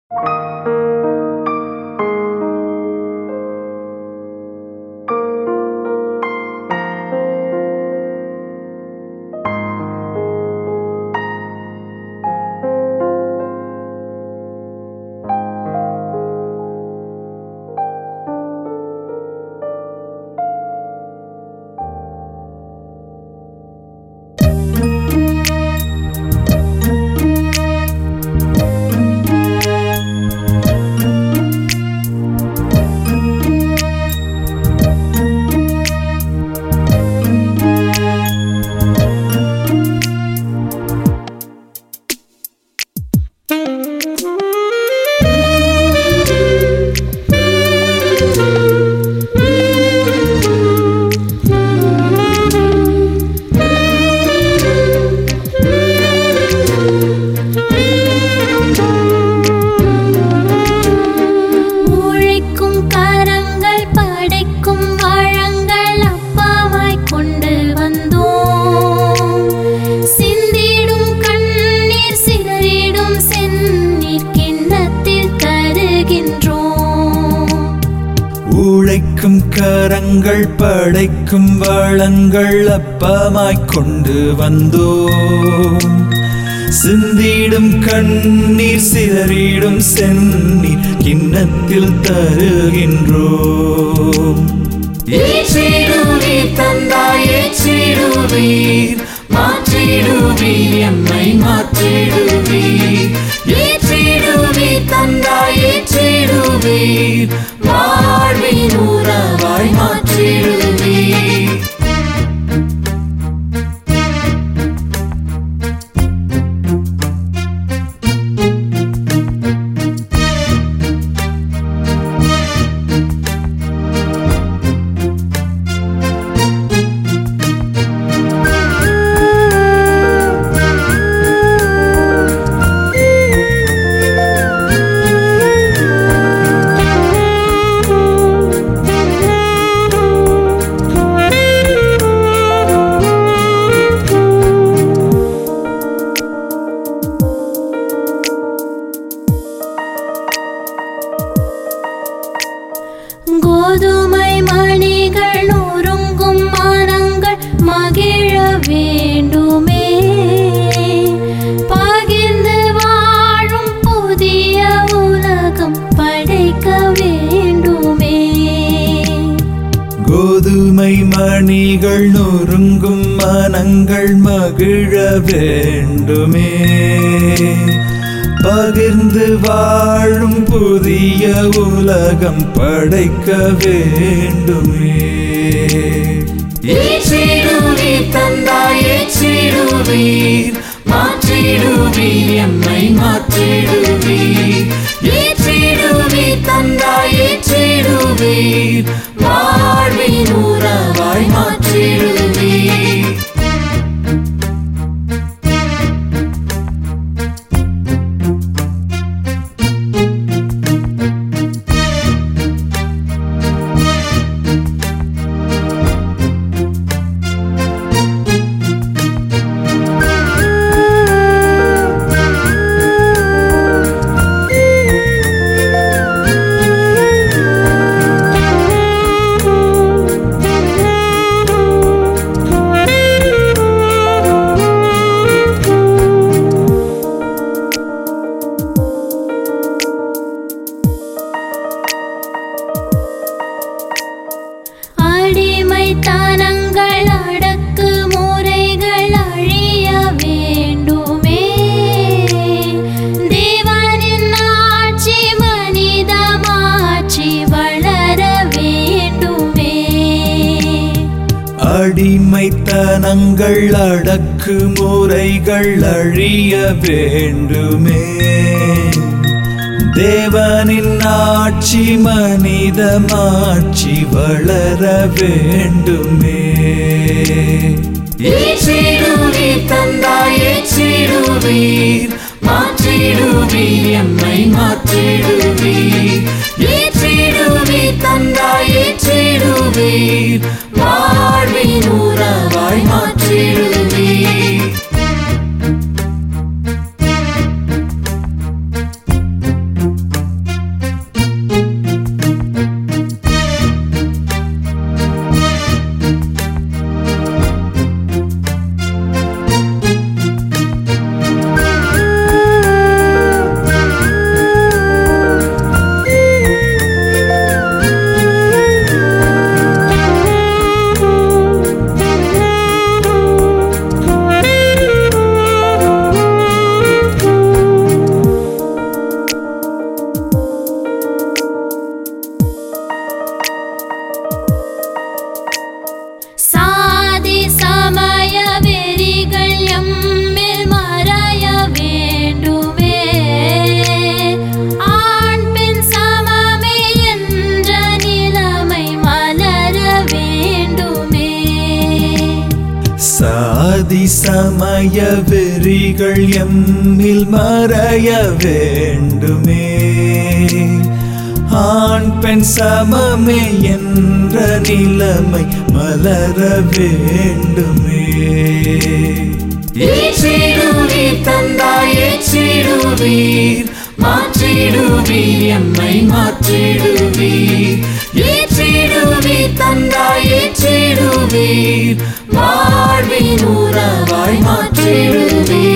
உழைக்கும் கரங்கள் படைக்கும் வளங்கள் அப்பாவாய் கொண்டு வந்தோம் சிந்திடும் கண்ணீர் சிதறிடும் செந்நீர் கிண்ணத்தில் தருகின்றோம் உழைக்கும் கரங்கள் படைக்கும் வளங்கள் அப்பமாய்க் கொண்டு வந்தோம் சிந்திடும் கண்ணீர் சிதறிடும் செந்நீர் கிண்ணத்தில் தருகின்றோம் ஏற்றிடுவீர் தந்தாய் ஏற்றிடுவீர் மாற்றிடுவீர் எம்மை மாற்றிடுவீர் ஏற்றிடுவீர் தந்தாய் ஏற்றிடுவீர் வாழ்வின் உறவாய் மாற்றிடுவீர் கோதுமை மணிகள் நொறுங்கும் மனங்கள் மகிழ வேண்டுமே பகிர்ந்து வாழும் புதிய உலகம் படைக்க வேண்டுமே கோதுமை மணிகள் நொறுங்கும் மனங்கள் மகிழ வேண்டுமே பகிர்ந்து வாழும் புதிய உலகம் படைக்க வேண்டுமே ஏற்றிடுவீர் தந்தாய் ஏற்றிடுவீர் மாற்றிடுவீர் எம்மை மாற்றிடுவீர் ஏற்றிடுவீர் தந்தாய் ஏற்றிடுவீர் வாழ்வின் உறவாய் மாற்றிடுவீர் அடிமைத்தனங்கள் அடக்கு முறைகள் அழிய வேண்டுமே தேவனின் ஆட்சி மனிதமாட்சி வளர வேண்டுமே அடிமைத்தனங்கள் அடக்கு முறைகள் அழிய வேண்டுமே தேவனின் ஆட்சி மனிதமாட்சி வளர வேண்டுமே ஏற்றிடுவீர் தந்தாய் ஏற்றிடுவீர் மாற்றிடுவீர் எம்மை மாற்றிடுவீர் ஏற்றிடுவீர் தந்தாய் ஏற்றிடுவீர் வாழ்வின் உறவாய் மாற்றிடுவீர் தீமைகள் எம்மில் மறைய வேண்டுமே ஆண் பெண் சமமே என்ற நிலைமை மலர வேண்டுமே ஏற்றிடுவீர் தந்தாய் ஏற்றிடுவீர் மாற்றிடுவீர் எம்மை மாற்றிடுவீர் ஏற்றிடுவீர் தந்தாய் ஏற்றிடுவீர் வாழ்வின் உறவாய் மாற்றிடுவீர்